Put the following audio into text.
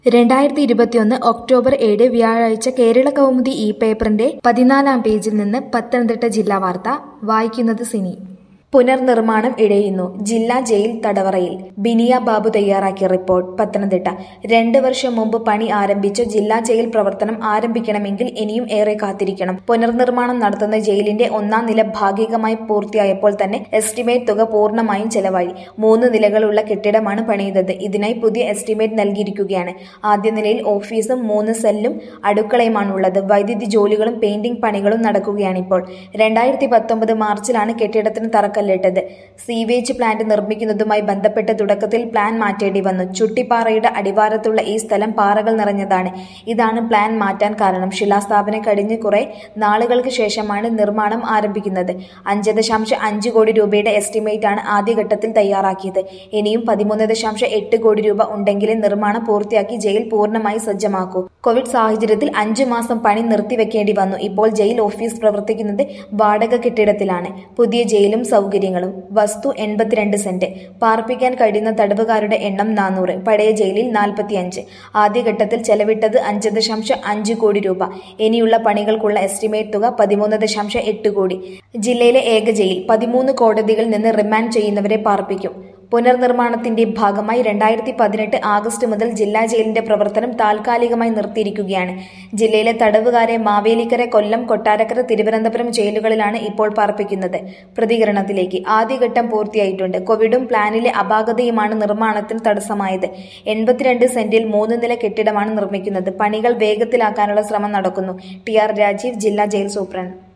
രണ്ടായിരത്തി ഇരുപത്തിയൊന്ന് ഒക്ടോബർ ഏഴ് വ്യാഴാഴ്ച കേരള കൗമുദി ഈ പേപ്പറിന്റെ പതിനാലാം പേജിൽ നിന്ന് പത്തനംതിട്ട ജില്ലാ വാർത്ത വായിക്കുന്നത് സിനി പുനർനിർമ്മാണം ഇഴയുന്നു ജില്ലാ ജയിൽ തടവറയിൽ ബിനിയ ബാബു തയ്യാറാക്കിയ റിപ്പോർട്ട് പത്തനംതിട്ട രണ്ട് വർഷം മുമ്പ് പണി ആരംഭിച്ച ജില്ലാ ജയിൽ പ്രവർത്തനം ആരംഭിക്കണമെങ്കിൽ ഇനിയും ഏറെ കാത്തിരിക്കണം പുനർനിർമ്മാണം നടത്തുന്ന ജയിലിന്റെ ഒന്നാം നില ഭാഗികമായി പൂർത്തിയായപ്പോൾ തന്നെ എസ്റ്റിമേറ്റ് തുക പൂർണ്ണമായും ചെലവായി മൂന്ന് നിലകളുള്ള കെട്ടിടമാണ് പണിയുന്നത് ഇതിനായി പുതിയ എസ്റ്റിമേറ്റ് നൽകിയിരിക്കുകയാണ് ആദ്യ നിലയിൽ ഓഫീസും മൂന്ന് സെല്ലും അടുക്കളയുമാണുള്ളത് വൈദ്യുതി ജോലികളും പെയിന്റിംഗ് പണികളും നടക്കുകയാണിപ്പോൾ രണ്ടായിരത്തി പത്തൊമ്പത് മാർച്ചിലാണ് കെട്ടിടത്തിന് തറക്കല്ലിട്ടത് സീവേജ് പ്ലാന്റ് നിർമ്മിക്കുന്നതുമായി ബന്ധപ്പെട്ട് തുടക്കത്തിൽ പ്ലാൻ മാറ്റേണ്ടി വന്നു ചുട്ടിപ്പാറയുടെ അടിവാരത്തുള്ള ഈ സ്ഥലം പാറകൾ നിറഞ്ഞതാണ് ഇതാണ് പ്ലാൻ മാറ്റാൻ കാരണം ശിലാസ്ഥാപനം കഴിഞ്ഞ് കുറെ നാളുകൾക്ക് ശേഷമാണ് നിർമ്മാണം ആരംഭിക്കുന്നത് അഞ്ച് ദശാംശം അഞ്ച് കോടി രൂപയുടെ എസ്റ്റിമേറ്റ് ആണ് ആദ്യഘട്ടത്തിൽ തയ്യാറാക്കിയത് ഇനിയും പതിമൂന്ന് ദശാംശം എട്ട് കോടി രൂപ ഉണ്ടെങ്കിലേ നിർമ്മാണം പൂർത്തിയാക്കി ജയിൽ പൂർണ്ണമായി സജ്ജമാക്കൂ കോവിഡ് സാഹചര്യത്തിൽ അഞ്ചു മാസം പണി നിർത്തിവെക്കേണ്ടി വന്നു ഇപ്പോൾ ജയിൽ ഓഫീസ് പ്രവർത്തിക്കുന്നത് വാടക കെട്ടിടത്തിലാണ് പുതിയ ജയിലും സൗകര്യങ്ങളും വസ്തു എൺപത്തിരണ്ട് സെന്റ് പാർപ്പിക്കാൻ കഴിയുന്ന തടവുകാരുടെ എണ്ണം നാനൂറ് പഴയ ജയിലിൽ നാൽപ്പത്തിയഞ്ച് ആദ്യഘട്ടത്തിൽ ചെലവിട്ടത് അഞ്ച് ദശാംശം അഞ്ച് കോടി രൂപ ഇനിയുള്ള പണികൾക്കുള്ള എസ്റ്റിമേറ്റ് തുക പതിമൂന്ന് ദശാംശം എട്ട് കോടി ജില്ലയിലെ ഏക ജയിൽ പതിമൂന്ന് കോടതികളിൽ നിന്ന് റിമാൻഡ് ചെയ്യുന്നവരെ പാർപ്പിക്കും പുനർനിർമ്മാണത്തിന്റെ ഭാഗമായി രണ്ടായിരത്തി പതിനെട്ട് ആഗസ്റ്റ് മുതൽ ജില്ലാ ജയിലിന്റെ പ്രവർത്തനം താൽക്കാലികമായി നിർത്തിയിരിക്കുകയാണ് ജില്ലയിലെ തടവുകാരെ മാവേലിക്കര കൊല്ലം കൊട്ടാരക്കര തിരുവനന്തപുരം ജയിലുകളിലാണ് ഇപ്പോൾ പാർപ്പിക്കുന്നത് പ്രതികരണത്തിലേക്ക് ആദ്യഘട്ടം പൂർത്തിയായിട്ടുണ്ട് കോവിഡും പ്ലാനിലെ അപാകതയുമാണ് നിർമ്മാണത്തിന് തടസ്സമായത് എൺപത്തിരണ്ട് സെന്റിൽ മൂന്ന് നില കെട്ടിടമാണ് നിർമ്മിക്കുന്നത് പണികൾ വേഗത്തിലാക്കാനുള്ള ശ്രമം നടക്കുന്നു ടി ആർ രാജീവ് ജില്ലാ ജയിൽ സൂപ്രണ്ട്